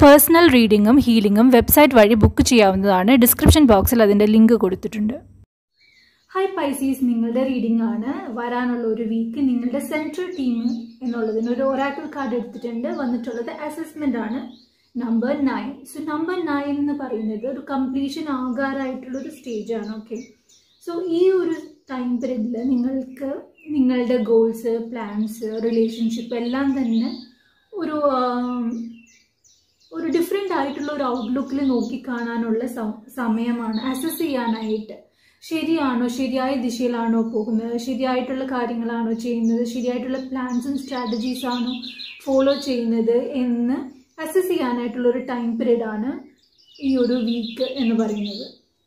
personal റീഡിങ്ങും ഹീലിങ്ങും website വഴി ബുക്ക് ചെയ്യാവുന്നതാണ് ഡിസ്ക്രിപ്ഷൻ ബോക്സിൽ അതിൻ്റെ ലിങ്ക് കൊടുത്തിട്ടുണ്ട് ഹായ് പൈസീസ് നിങ്ങളുടെ റീഡിംഗ് ആണ് വരാനുള്ള ഒരു വീക്ക് നിങ്ങളുടെ സെൻട്രൽ ടീം എന്നുള്ളതിന് ഒരു ഒരാക്കിൾ കാർഡ് എടുത്തിട്ടുണ്ട് വന്നിട്ടുള്ളത് അസസ്മെൻ്റ് ആണ് number nine so number nine എന്ന് പറയുന്നത് ഒരു കംപ്ലീഷൻ ആകാറായിട്ടുള്ള ഒരു സ്റ്റേജ് ആണ് ഓക്കെ സോ ഈ ഒരു ടൈം പീരീഡിൽ നിങ്ങൾക്ക് നിങ്ങളുടെ ഗോൾസ് പ്ലാൻസ് റിലേഷൻഷിപ്പ് എല്ലാം തന്നെ ഒരു ആം, ഒരു ഡിഫറെൻ്റ് ആയിട്ടുള്ള ഒരു ഔട്ട്ലുക്കിൽ നോക്കിക്കാണാനുള്ള സം- സമയമാണ് അസസ് ചെയ്യാനായിട്ട് ശരിയാണോ ശരിയായ ദിശയിലാണോ പോകുന്നത് ശരിയായിട്ടുള്ള കാര്യങ്ങളാണോ ചെയ്യുന്നത് ശരിയായിട്ടുള്ള പ്ലാൻസും സ്ട്രാറ്റജീസ് ആണോ ഫോളോ ചെയ്യുന്നത് എന്ന് അസസ് ചെയ്യാനായിട്ടുള്ള ഒരു ടൈം പീരീഡ് ആണ് ഈ ഒരു വീക്ക് എന്ന് പറയുന്നത്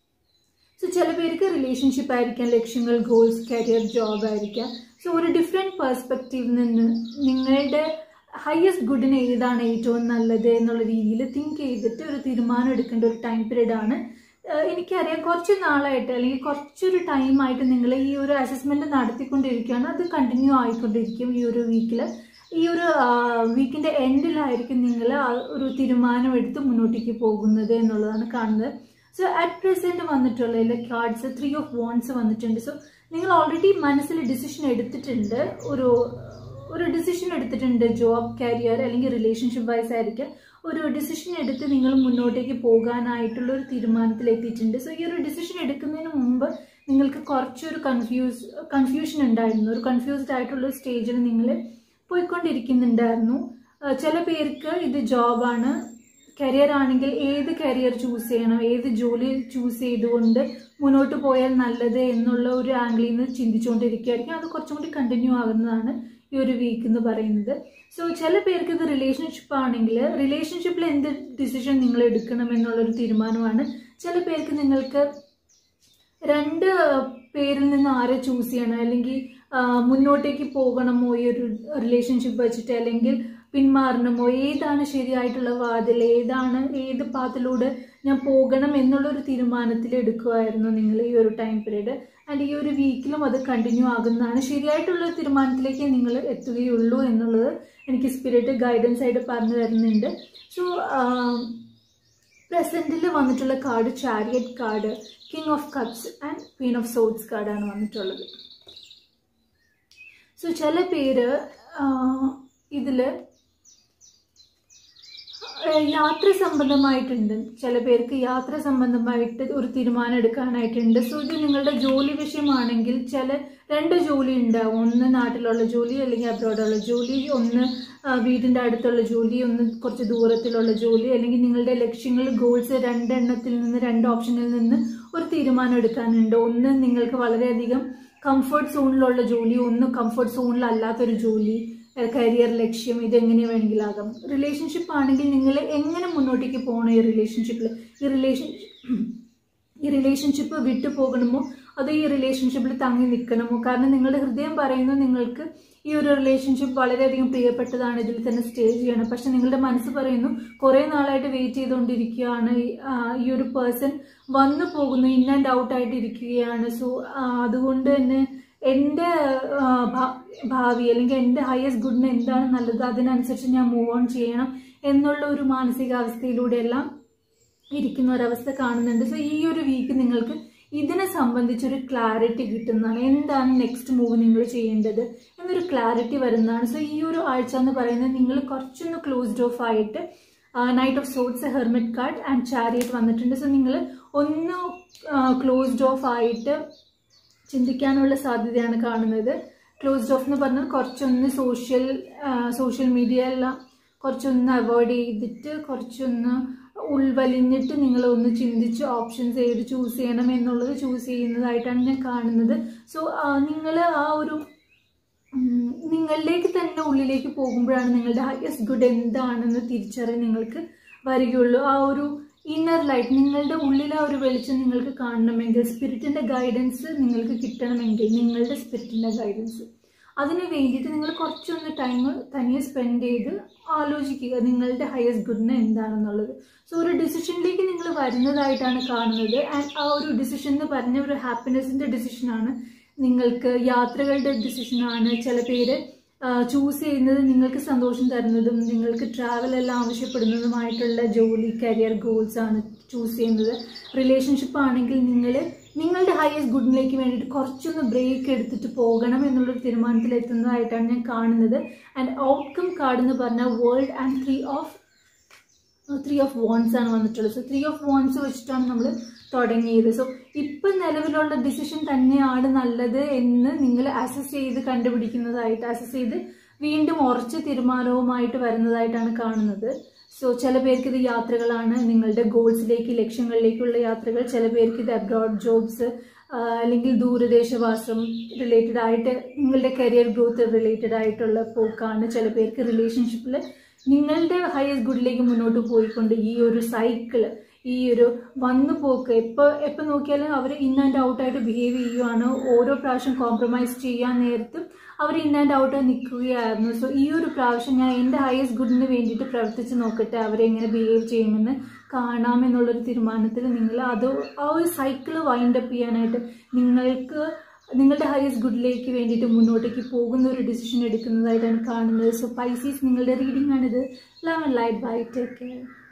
സോ ചില പേർക്ക് റിലേഷൻഷിപ്പ് ആയിരിക്കാം ലക്ഷ്യങ്ങൾ ഗോൾസ് കരിയർ ജോബ് ആയിരിക്കാം സോ ഒരു ഡിഫറെൻറ്റ് പെർസ്പെക്റ്റീവിൽ നിന്ന് നിങ്ങളുടെ ഹയസ്റ്റ് ഗുഡിന് ഏതാണ് ഏറ്റവും നല്ലത് എന്നുള്ള രീതിയിൽ തിങ്ക് ചെയ്തിട്ട് ഒരു തീരുമാനം എടുക്കേണ്ട ഒരു ടൈം പീരീഡ് ആണ് ഏഹ് എനിക്കറിയാം കുറച്ച് നാളായിട്ട് അല്ലെങ്കിൽ കുറച്ചൊരു ടൈമായിട്ട് നിങ്ങൾ ഈ ഒരു അസസ്മെൻറ്റ് നടത്തിക്കൊണ്ടിരിക്കുകയാണ് അത് കണ്ടിന്യൂ ആയിക്കൊണ്ടിരിക്കും ഈ ഒരു വീക്കിൽ ഈ ഒരു വീക്കിൻ്റെ എൻഡിലായിരിക്കും നിങ്ങൾ ഒരു തീരുമാനം എടുത്ത് മുന്നോട്ടേക്ക് പോകുന്നത് എന്നുള്ളതാണ് കാണുന്നത് സോ അറ്റ് പ്രസൻറ്റ് വന്നിട്ടുള്ള കാർഡ്സ് ത്രീ ഓഫ് വോൺസ് വന്നിട്ടുണ്ട് സോ നിങ്ങൾ ഓൾറെഡി മനസ്സിൽ ഡിസിഷൻ എടുത്തിട്ടുണ്ട് ഒരു ഒരു ഡിസിഷൻ എടുത്തിട്ടുണ്ട് ജോബ് കരിയർ അല്ലെങ്കിൽ റിലേഷൻഷിപ്പ് വൈസ് ആയിരിക്കും ഒരു ഡിസിഷൻ എടുത്ത് നിങ്ങൾ മുന്നോട്ടേക്ക് പോകാനായിട്ടുള്ള ഒരു തീരുമാനത്തിൽ എത്തിയിട്ടുണ്ട് സോ ഈ ഒരു ഡിസിഷൻ എടുക്കുന്നതിന് മുമ്പ് നിങ്ങൾക്ക് കുറച്ചൊരു കൺഫ്യൂസ് കൺഫ്യൂഷൻ ഉണ്ടായിരുന്നു ഒരു കൺഫ്യൂസ്ഡ് ആയിട്ടുള്ള ഒരു സ്റ്റേജിൽ നിങ്ങൾ പോയിക്കൊണ്ടിരിക്കുന്നുണ്ടായിരുന്നു ആ, ചില പേർക്ക് ഇത് ജോബാണ് കരിയർ ആണെങ്കിൽ ഏത് കരിയർ ചൂസ് ചെയ്യണം ഏത് ജോലി ചൂസ് ചെയ്തുകൊണ്ട് മുന്നോട്ട് പോയാൽ നല്ലത് എന്നുള്ള ഒരു ആംഗിളിൽ നിന്ന് ചിന്തിച്ചുകൊണ്ടിരിക്കുകയായിരിക്കും അത് കുറച്ചും കൂടി കണ്ടിന്യൂ ആകുന്നതാണ് ഈ ഒരു വീക്ക് എന്ന് പറയുന്നത് സോ ചില പേർക്ക് ഇത് റിലേഷൻഷിപ്പ് ആണെങ്കിൽ റിലേഷൻഷിപ്പിൽ എന്ത് ഡിസിഷൻ നിങ്ങൾ എടുക്കണം എന്നുള്ളൊരു തീരുമാനമാണ് ചില പേർക്ക് നിങ്ങൾക്ക് രണ്ട് പേരിൽ നിന്ന് ആരെ ചൂസ് ചെയ്യണം അല്ലെങ്കിൽ ആ, മുന്നോട്ടേക്ക് പോകണമോ ഈ ഒരു റിലേഷൻഷിപ്പ് വെച്ചിട്ട് അല്ലെങ്കിൽ പിന്മാറണമോ ഏതാണ് ശരിയായിട്ടുള്ള വാതിൽ ഏതാണ് ഏത് പാത്തിലൂടെ ഞാൻ പോകണം എന്നുള്ളൊരു തീരുമാനത്തിൽ എടുക്കുമായിരുന്നു നിങ്ങൾ ഈ ഒരു ടൈം പീരീഡ് ആൻഡ് ഈ ഒരു വീക്കിലും അത് കണ്ടിന്യൂ ആകുന്നതാണ് ശരിയായിട്ടുള്ള ഒരു തീരുമാനത്തിലേക്ക് നിങ്ങൾ എത്തുകയുള്ളൂ എന്നുള്ളത് എനിക്ക് സ്പിരിറ്റ് ഗൈഡൻസ് ആയിട്ട് പറഞ്ഞു തരുന്നുണ്ട് സോ പ്രസൻറ്റിൽ വന്നിട്ടുള്ള card chariot card king of cups and queen of swords കാർഡാണ് വന്നിട്ടുള്ളത് സോ ചില പേര് ഇതിൽ യാത്ര സംബന്ധമായിട്ടുണ്ട് ചില പേർക്ക് യാത്ര സംബന്ധമായിട്ട് ഒരു തീരുമാനം എടുക്കാനായിട്ടുണ്ട് സോ ഇത് നിങ്ങളുടെ ജോലി വിഷയമാണെങ്കിൽ ചില രണ്ട് ജോലി ഉണ്ടാവും ഒന്ന് നാട്ടിലുള്ള ജോലി അല്ലെങ്കിൽ അബ്രോഡുള്ള ജോലി ഒന്ന് ആ, വീടിൻ്റെ അടുത്തുള്ള ജോലി ഒന്ന് കുറച്ച് ദൂരത്തിലുള്ള ജോലി അല്ലെങ്കിൽ നിങ്ങളുടെ ലക്ഷ്യങ്ങൾ ഗോൾസ് രണ്ടെണ്ണത്തിൽ നിന്ന് രണ്ട് ഓപ്ഷനിൽ നിന്ന് ഒരു തീരുമാനം എടുക്കാനുണ്ട് ഒന്ന് നിങ്ങൾക്ക് വളരെയധികം കംഫർട്ട് സോണിലുള്ള ജോലി ഒന്ന് കംഫർട്ട് സോണിലല്ലാത്തൊരു ജോലി കരിയർ ലക്ഷ്യം ഇതെങ്ങനെ വേണമെങ്കിലാകാം റിലേഷൻഷിപ്പ് ആണെങ്കിൽ നിങ്ങൾ എങ്ങനെ മുന്നോട്ടേക്ക് പോകണം ഈ റിലേഷൻഷിപ്പിൽ ഈ റിലേഷൻ ഈ റിലേഷൻഷിപ്പ് വിട്ടു പോകണമോ അതോ ഈ റിലേഷൻഷിപ്പിൽ തങ്ങി നിൽക്കണമോ കാരണം നിങ്ങളുടെ ഹൃദയം പറയുന്നു നിങ്ങൾക്ക് ഈ ഒരു റിലേഷൻഷിപ്പ് വളരെയധികം പ്രിയപ്പെട്ടതാണ് ഇതിൽ തന്നെ സ്റ്റേ ചെയ്യണം പക്ഷെ നിങ്ങളുടെ മനസ്സ് പറയുന്നു കുറേ നാളായിട്ട് വെയിറ്റ് ചെയ്തുകൊണ്ടിരിക്കുകയാണ് ഈ, ആ, ഈ ഒരു പേഴ്സൺ വന്നു പോകുന്നു ഇൻ ആൻഡ് ഔട്ട് ആയിട്ട് ഇരിക്കുകയാണ് സോ അതുകൊണ്ട് തന്നെ എൻ്റെ ആ, ഭാ- ഭാവി അല്ലെങ്കിൽ എൻ്റെ ഹയസ്റ്റ് ഗുഡിന് എന്താണ് നല്ലത് അതിനനുസരിച്ച് ഞാൻ മൂവ് ഓൺ ചെയ്യണം എന്നുള്ള ഒരു മാനസികാവസ്ഥയിലൂടെയെല്ലാം ഇരിക്കുന്ന ഒരവസ്ഥ കാണുന്നുണ്ട് സോ ഈ ഒരു വീക്ക് നിങ്ങൾക്ക് ഇതിനെ സംബന്ധിച്ചൊരു ക്ലാരിറ്റി കിട്ടുന്നതാണ് എന്താണ് നെക്സ്റ്റ് മൂവ് നിങ്ങൾ ചെയ്യേണ്ടത് എന്നൊരു ക്ലാരിറ്റി വരുന്നതാണ് സോ ഈ ഒരു ആഴ്ച എന്ന് പറയുന്നത് നിങ്ങൾ കുറച്ചൊന്ന് ക്ലോസ്ഡ് ഓഫ് ആയിട്ട് knight of swords hermit card and chariot വന്നിട്ടുണ്ട് സോ നിങ്ങൾ ഒന്ന് ക്ലോസ്ഡ് ഓഫ് ആയിട്ട് ചിന്തിക്കാനുള്ള സാധ്യതയാണ് കാണുന്നത് ക്ലോസ്ഡ് ഓഫ് എന്ന് പറഞ്ഞാൽ കുറച്ചൊന്ന് സോഷ്യൽ സോഷ്യൽ മീഡിയ എല്ലാം കുറച്ചൊന്ന് അവോയ്ഡ് ചെയ്തിട്ട് കുറച്ചൊന്ന് ഉൾവലിഞ്ഞിട്ട് നിങ്ങൾ ഒന്ന് ചിന്തിച്ച് ഓപ്ഷൻസ് ഏത് ചൂസ് ചെയ്യണം എന്നുള്ളത് ചൂസ് ചെയ്യുന്നതായിട്ടാണ് ഞാൻ കാണുന്നത് സോ നിങ്ങൾ ആ ഒരു ഉം, നിങ്ങളിലേക്ക് തന്നെ ഉള്ളിലേക്ക് പോകുമ്പോഴാണ് നിങ്ങളുടെ ഹയസ്റ്റ് ഗുഡ് എന്താണെന്ന് തിരിച്ചറിയാൻ നിങ്ങൾക്ക് വരികയുള്ളൂ ആ ഒരു ഇന്നർ ലൈറ്റ് നിങ്ങളുടെ ഉള്ളിലെ ആ ഒരു വെളിച്ചം നിങ്ങൾക്ക് കാണണമെങ്കിൽ സ്പിരിറ്റിൻ്റെ ഗൈഡൻസ് നിങ്ങൾക്ക് കിട്ടണമെങ്കിൽ നിങ്ങളുടെ സ്പിരിറ്റിൻ്റെ ഗൈഡൻസ് അതിന് വേണ്ടിയിട്ട് നിങ്ങൾ കുറച്ചൊന്ന് ടൈം തനിയെ സ്പെൻഡ് ചെയ്ത് ആലോചിക്കുക നിങ്ങളുടെ ഹയസ്റ്റ് ഗുഡിന് എന്താണെന്നുള്ളത് സോ ഒരു ഡിസിഷനിലേക്ക് നിങ്ങൾ വരുന്നതായിട്ടാണ് കാണുന്നത് ആൻഡ് ആ ഒരു ഡിസിഷൻ എന്ന് പറഞ്ഞ ഒരു ഹാപ്പിനെസ്സിൻ്റെ ഡിസിഷനാണ് നിങ്ങൾക്ക് യാത്രകളുടെ ഡിസിഷനാണ് ചില പേര് ചൂസ് ചെയ്യുന്നത് നിങ്ങൾക്ക് സന്തോഷം തരുന്നതും നിങ്ങൾക്ക് ട്രാവൽ എല്ലാം ആവശ്യപ്പെടുന്നതുമായിട്ടുള്ള ജോലി കരിയർ ഗോൾസ് ആണ് ചൂസ് ചെയ്യുന്നത് റിലേഷൻഷിപ്പ് ആണെങ്കിൽ നിങ്ങൾ നിങ്ങളുടെ ഹയസ്റ്റ് ഗുഡിലേക്ക് വേണ്ടിയിട്ട് കുറച്ചൊന്ന് ബ്രേക്ക് എടുത്തിട്ട് പോകണം എന്നുള്ളൊരു തീരുമാനത്തിൽ എത്തുന്നതായിട്ടാണ് ഞാൻ കാണുന്നത് ആൻഡ് ഔട്ട്കം കാർഡ് എന്ന് പറഞ്ഞാൽ world and three of three of wands ആണ് വന്നിട്ടുള്ളത് സോ ത്രീ ഓഫ് വോൺസ് വെച്ചിട്ടാണ് നമ്മൾ തുടങ്ങിയത് സോ ഇപ്പം നിലവിലുള്ള ഡിസിഷൻ തന്നെയാണ് നല്ലത് എന്ന് നിങ്ങൾ അസസ് ചെയ്ത് കണ്ടുപിടിക്കുന്നതായിട്ട് അസസ് ചെയ്ത് വീണ്ടും ഉറച്ച തീരുമാനവുമായിട്ട് വരുന്നതായിട്ടാണ് കാണുന്നത് സോ ചില പേർക്ക് ഇത് യാത്രകളാണ് നിങ്ങളുടെ ഗോൾസിലേക്ക് ലക്ഷ്യങ്ങളിലേക്കുള്ള യാത്രകൾ ചില പേർക്ക് ഇത് അബ്രോഡ് ജോബ്സ് അല്ലെങ്കിൽ ദൂരദേശവാസം റിലേറ്റഡ് ആയിട്ട് നിങ്ങളുടെ കരിയർ ഗ്രോത്ത് റിലേറ്റഡ് ആയിട്ടുള്ള പോക്കാണ് ചില പേർക്ക് റിലേഷൻഷിപ്പിൽ നിങ്ങളുടെ ഹയസ്റ്റ് ഗുഡിലേക്ക് മുന്നോട്ട് പോയിക്കൊണ്ട് ഈ ഒരു സൈക്കിള് ഈ ഒരു വന്നു പോക്ക് എപ്പോൾ എപ്പോൾ നോക്കിയാലും അവർ ഇൻ ആൻഡ് ഔട്ടായിട്ട് ബിഹേവ് ചെയ്യുകയാണ് ഓരോ പ്രാവശ്യം കോംപ്രമൈസ് ചെയ്യാൻ നേരത്തും അവർ ഇൻ ആൻഡ് ഔട്ട് നിൽക്കുകയായിരുന്നു സോ ഈ ഒരു പ്രാവശ്യം ഞാൻ എൻ്റെ ഹയസ്റ്റ് ഗുഡിന് വേണ്ടിയിട്ട് പ്രവർത്തിച്ച് നോക്കട്ടെ അവരെങ്ങനെ ബിഹേവ് ചെയ്യുമെന്ന് കാണാമെന്നുള്ളൊരു തീരുമാനത്തിൽ നിങ്ങൾ അത് ആ ഒരു സൈക്കിൾ വൈൻഡ് അപ്പ് ചെയ്യാനായിട്ട് നിങ്ങൾക്ക് നിങ്ങളുടെ ഹയസ്റ്റ് ഗുഡിലേക്ക് വേണ്ടിയിട്ട് മുന്നോട്ടേക്ക് പോകുന്ന ഒരു ഡിസിഷൻ എടുക്കുന്നതായിട്ടാണ് കാണുന്നത് സോ പൈസീസ് നിങ്ങളുടെ റീഡിംഗ് ആണിത് love and light bye take care